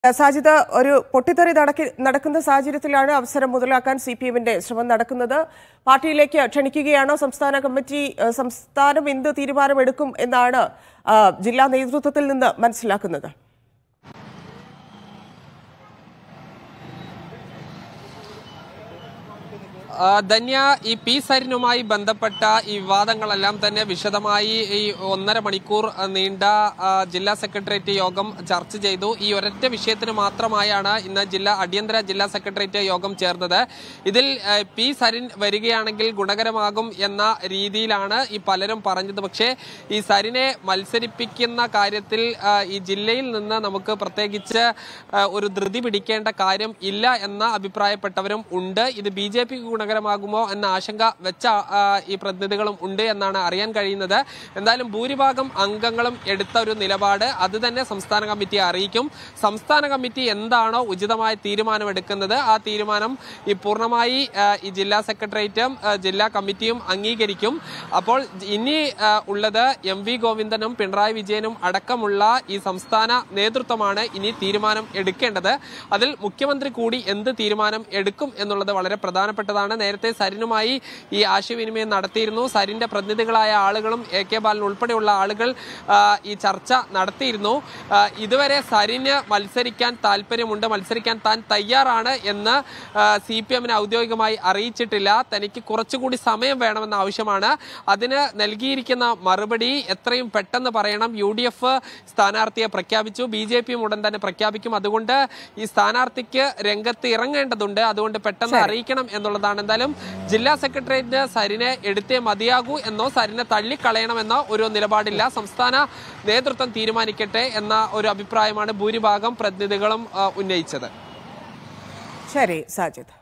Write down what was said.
സാജിദ് ഒരു പൊട്ടിത്തെറി നടക്കി നടക്കുന്ന സാഹചര്യത്തിലാണ് അവസരം മുതലാക്കാൻ സി പി എമ്മിന്റെ ശ്രമം നടക്കുന്നത് പാർട്ടിയിലേക്ക് ക്ഷണിക്കുകയാണോ സംസ്ഥാന കമ്മിറ്റി ഏഹ്, സംസ്ഥാനം എന്ത് തീരുമാനമെടുക്കും എന്നാണ് ആ, ജില്ലാ നേതൃത്വത്തിൽ നിന്ന് മനസ്സിലാക്കുന്നത് ആ, ധന്യ ഈ പി സരിനുമായി ബന്ധപ്പെട്ട ഈ വിവാദങ്ങളെല്ലാം തന്നെ വിശദമായി ഈ ഒന്നര മണിക്കൂർ ആ, നീണ്ട ആ, ജില്ലാ സെക്രട്ടേറിയറ്റ് യോഗം ചർച്ച ചെയ്തു ഈ ഒരൊറ്റ വിഷയത്തിന് മാത്രമായാണ് ഇന്ന് ജില്ലാ അടിയന്തര ജില്ലാ സെക്രട്ടേറിയറ്റ് യോഗം ചേർന്നത് ഇതിൽ ആ, പി സരിൻ വരികയാണെങ്കിൽ ഗുണകരമാകും എന്ന രീതിയിലാണ് ഈ പലരും പറഞ്ഞത് പക്ഷേ ഈ സരിനെ മത്സരിപ്പിക്കുന്ന കാര്യത്തിൽ ആ, ഈ ജില്ലയിൽ നിന്ന് നമുക്ക് പ്രത്യേകിച്ച് ആ, ഒരു ധൃതി പിടിക്കേണ്ട കാര്യം ഇല്ല എന്ന അഭിപ്രായപ്പെട്ടവരും ഉണ്ട് ഇത് ബി ജെ പിക്ക് ഗുണകരമാകുമോ എന്ന ആശങ്ക വെച്ച ആ, ഈ പ്രതിനിധികളും ഉണ്ട് എന്നാണ് അറിയാൻ കഴിയുന്നത് എന്തായാലും ഭൂരിഭാഗം അംഗങ്ങളും എടുത്ത ഒരു നിലപാട് അത് തന്നെ സംസ്ഥാന കമ്മിറ്റിയെ അറിയിക്കും സംസ്ഥാന കമ്മിറ്റി എന്താണോ ഉചിതമായ തീരുമാനമെടുക്കുന്നത് ആ തീരുമാനം ഈ പൂർണ്ണമായി ആ, ഈ ജില്ലാ സെക്രട്ടേറിയറ്റും ആ, ജില്ലാ കമ്മിറ്റിയും അംഗീകരിക്കും അപ്പോൾ ഇനി ആ, ഉള്ളത് എം വി ഗോവിന്ദനും പിണറായി വിജയനും അടക്കമുള്ള ഈ സംസ്ഥാന നേതൃത്വമാണ് ഇനി തീരുമാനം എടുക്കേണ്ടത് അതിൽ മുഖ്യമന്ത്രി കൂടി എന്ത് തീരുമാനം എടുക്കും എന്നുള്ളത് വളരെ പ്രധാനപ്പെട്ടതാണ് നേരത്തെ സരിനുമായി ഈ ആശയവിനിമയം നടത്തിയിരുന്നു സരിന്റെ പ്രതിനിധികളായ ആളുകളും എ കെ ബാലൻ ഉൾപ്പെടെയുള്ള ആളുകൾ ആ, ഈ ചർച്ച നടത്തിയിരുന്നു ആ, ഇതുവരെ സരിന് മത്സരിക്കാൻ താല്പര്യമുണ്ട് മത്സരിക്കാൻ താൻ തയ്യാറാണ് എന്ന് സി പി എമ്മിന് ഔദ്യോഗികമായി അറിയിച്ചിട്ടില്ല തനിക്ക് കുറച്ചുകൂടി സമയം വേണമെന്ന ആവശ്യമാണ് അതിന് നൽകിയിരിക്കുന്ന മറുപടി എത്രയും പെട്ടെന്ന് പറയണം യു ഡി എഫ് സ്ഥാനാർത്ഥിയെ പ്രഖ്യാപിച്ചു ബി ജെ പിയും ഉടൻ തന്നെ പ്രഖ്യാപിക്കും അതുകൊണ്ട് ഈ സ്ഥാനാർത്ഥിക്ക് രംഗത്ത് ഇറങ്ങേണ്ടതുണ്ട് അതുകൊണ്ട് പെട്ടെന്ന് അറിയിക്കണം എന്നുള്ളതാണ് എന്തായാലും ജില്ലാ സെക്രട്ടേറിയറ്റ് സരിനെ എടുത്തേ മതിയാകൂ എന്നോ സരിനെ തള്ളിക്കളയണമെന്നോ ഒരു നിലപാടില്ല സംസ്ഥാന നേതൃത്വം തീരുമാനിക്കട്ടെ എന്ന ഒരു അഭിപ്രായമാണ് ഭൂരിഭാഗം പ്രതിനിധികളും ആ, ഉന്നയിച്ചത് ശരി സാജിദ്